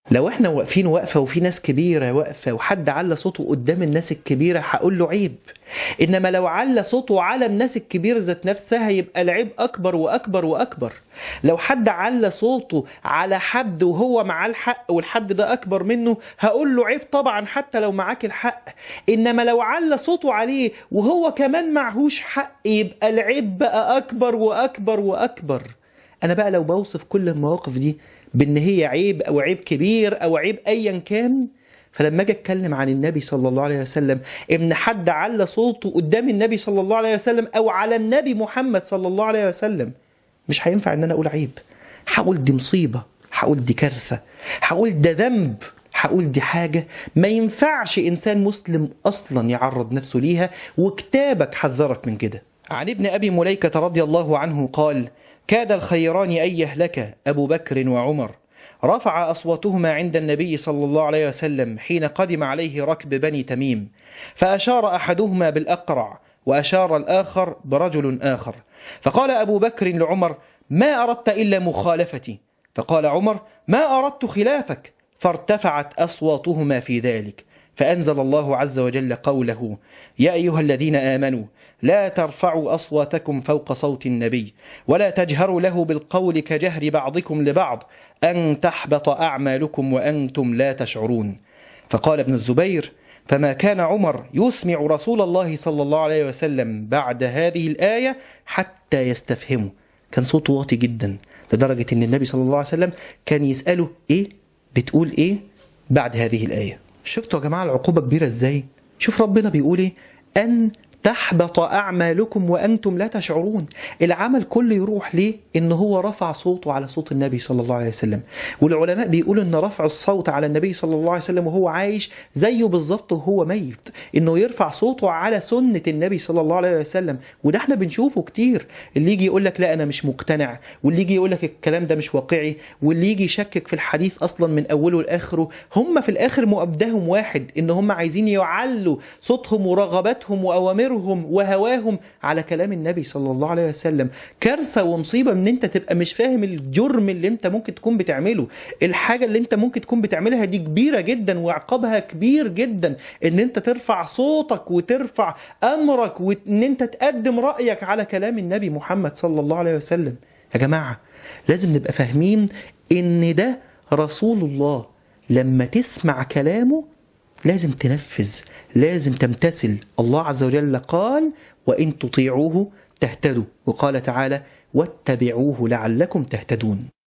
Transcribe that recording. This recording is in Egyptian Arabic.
لو احنا واقفين وقفة وفي ناس كبيرة واقفة وحد على صوته قدام الناس الكبيرة هقول له عيب انما لو على صوته على الناس الكبيرة ذات نفسها يبقى العيب اكبر واكبر واكبر لو حد على صوته على حد وهو معاه الحق والحد ده اكبر منه هقول له عيب طبعا حتى لو معاك الحق انما لو على صوته عليه وهو كمان معهوش حق يبقى العيب بقى اكبر واكبر واكبر انا بقى لو بوصف كل المواقف دي بان هي عيب او عيب كبير او عيب ايا كان فلما اجي اتكلم عن النبي صلى الله عليه وسلم ان حد على صوته قدام النبي صلى الله عليه وسلم او على النبي محمد صلى الله عليه وسلم مش هينفع ان انا اقول عيب هقول دي مصيبه هقول دي كارثه هقول ده ذنب هقول دي حاجة ما ينفعش إنسان مسلم أصلا يعرض نفسه ليها وكتابك حذرك من كده عن ابن أبي مليكة رضي الله عنه قال كاد الخيران أن يهلك أبو بكر وعمر رفع أصواتهما عند النبي صلى الله عليه وسلم حين قدم عليه ركب بني تميم فأشار أحدهما بالأقرع وأشار الآخر برجل آخر فقال أبو بكر لعمر ما أردت إلا مخالفتي فقال عمر ما أردت خلافك فارتفعت أصواتهما في ذلك فأنزل الله عز وجل قوله يا أيها الذين آمنوا لا ترفعوا أصواتكم فوق صوت النبي ولا تجهروا له بالقول كجهر بعضكم لبعض أن تحبط أعمالكم وأنتم لا تشعرون فقال ابن الزبير فما كان عمر يسمع رسول الله صلى الله عليه وسلم بعد هذه الآية حتى يستفهمه كان صوته واطي جدا لدرجة أن النبي صلى الله عليه وسلم كان يسأله إيه بتقول إيه بعد هذه الآية شفتوا يا جماعة العقوبة كبيرة إزاي شوف ربنا بيقول إيه أن تحبط أعمالكم وأنتم لا تشعرون العمل كله يروح ليه إن هو رفع صوته على صوت النبي صلى الله عليه وسلم والعلماء بيقولوا إن رفع الصوت على النبي صلى الله عليه وسلم وهو عايش زيه بالظبط وهو ميت إنه يرفع صوته على سنة النبي صلى الله عليه وسلم وده احنا بنشوفه كتير اللي يجي يقول لك لا أنا مش مقتنع واللي يجي يقول لك الكلام ده مش واقعي واللي يجي يشكك في الحديث أصلا من أوله لآخره هم في الآخر مؤبدهم واحد إن هم عايزين يعلوا صوتهم ورغباتهم وأوامرهم وهواهم على كلام النبي صلى الله عليه وسلم كارثة ومصيبة ان انت تبقى مش فاهم الجرم اللي انت ممكن تكون بتعمله الحاجة اللي انت ممكن تكون بتعملها دي كبيرة جدا وعقابها كبير جدا ان انت ترفع صوتك وترفع امرك وان انت تقدم رأيك على كلام النبي محمد صلى الله عليه وسلم يا جماعة لازم نبقى فاهمين ان ده رسول الله لما تسمع كلامه لازم تنفذ لازم تمتثل الله عز وجل قال وإن تطيعوه تهتدوا وقال تعالى واتبعوه لعلكم تهتدون